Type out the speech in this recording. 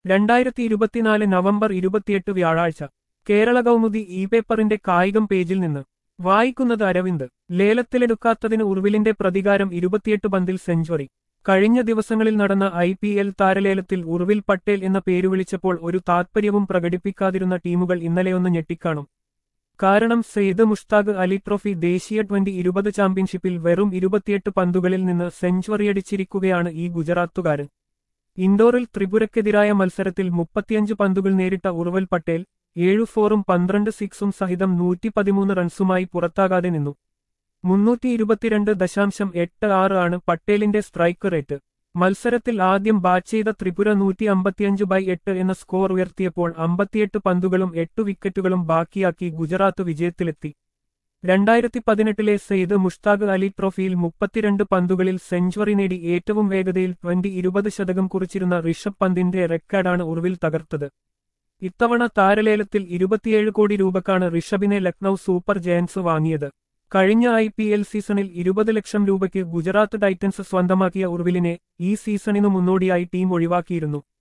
രണ്ടായിരത്തി ഇരുപത്തിനാല് നവംബർ ഇരുപത്തിയെട്ട് വ്യാഴാഴ്ച കേരള കൗമുദി ഇ പേപ്പറിന്റെ കായികം പേജിൽ നിന്ന് വായിക്കുന്നത് അരവിന്ദ് ലേലത്തിലെടുക്കാത്തതിന് ഉർവിലിന്റെ പ്രതികാരം ഇരുപത്തിയെട്ട് പന്തിൽ സെഞ്ചുറി കഴിഞ്ഞ ദിവസങ്ങളിൽ നടന്ന ഐ പി എൽ താരലേലത്തിൽ ഉർവിൽ പട്ടേൽ എന്ന പേരു വിളിച്ചപ്പോൾ ഒരു താത്പര്യവും പ്രകടിപ്പിക്കാതിരുന്ന ടീമുകൾ ഇന്നലെയൊന്ന് ഞെട്ടിക്കാണും കാരണം സെയ്ദ് മുഷ്താഖ് അലി ട്രോഫി ദേശീയ ട്വന്റി ഇരുപത് ചാമ്പ്യൻഷിപ്പിൽ വെറും ഇരുപത്തിയെട്ട് പന്തുകളിൽ നിന്ന് സെഞ്ചുറിയടിച്ചിരിക്കുകയാണ് ഈ ഗുജറാത്തുകാരൻ ഇൻഡോറിൽ ത്രിപുരക്കെതിരായ മത്സരത്തിൽ മുപ്പത്തിയഞ്ച് പന്തുകൾ നേരിട്ട ഉർവൽ പട്ടേൽ ഏഴു ഫോറും പന്ത്രണ്ട് സിക്സും സഹിതം നൂറ്റി പതിമൂന്ന് റൺസുമായി പുറത്താകാതെ നിന്നു മുന്നൂറ്റി ഇരുപത്തിരണ്ട് ദശാംശം എട്ട് ആറ് ആണ് പട്ടേലിന്റെ സ്ട്രൈക്ക് റേറ്റ് മത്സരത്തിൽ ആദ്യം ബാറ്റ് ചെയ്ത ത്രിപുര നൂറ്റി അമ്പത്തിയഞ്ച് ബൈ എട്ട് എന്ന സ്കോർ ഉയർത്തിയപ്പോൾ അമ്പത്തിയെട്ട് പന്തുകളും എട്ട് വിക്കറ്റുകളും ബാക്കിയാക്കി ഗുജറാത്ത് വിജയത്തിലെത്തി രണ്ടായിരത്തി പതിനെട്ടിലെ സെയ്ദ് മുഷ്താഖ് അലി ട്രോഫിയിൽ മുപ്പത്തിരണ്ട് പന്തുകളിൽ സെഞ്ചുറി നേടി ഏറ്റവും വേഗതയിൽ ട്വന്റി ഇരുപത് ശതകം കുറിച്ചിരുന്ന ഋഷഭ് പന്തിന്റെ റെക്കോർഡാണ് ഉർവിൽ തകർത്തത് ഇത്തവണ താരലേലത്തിൽ ഇരുപത്തിയേഴ് കോടി രൂപക്കാണ് ഋഷഭിനെ ലക്നൌ സൂപ്പർ ജയൻസ് വാങ്ങിയത് കഴിഞ്ഞ ഐ പി എൽ സീസണിൽ ഇരുപത് ലക്ഷം രൂപയ്ക്ക് ഗുജറാത്ത് ടൈറ്റൻസ് സ്വന്തമാക്കിയ ഉർവിലിനെ ഈ സീസണിനു മുന്നോടിയായി ടീം ഒഴിവാക്കിയിരുന്നു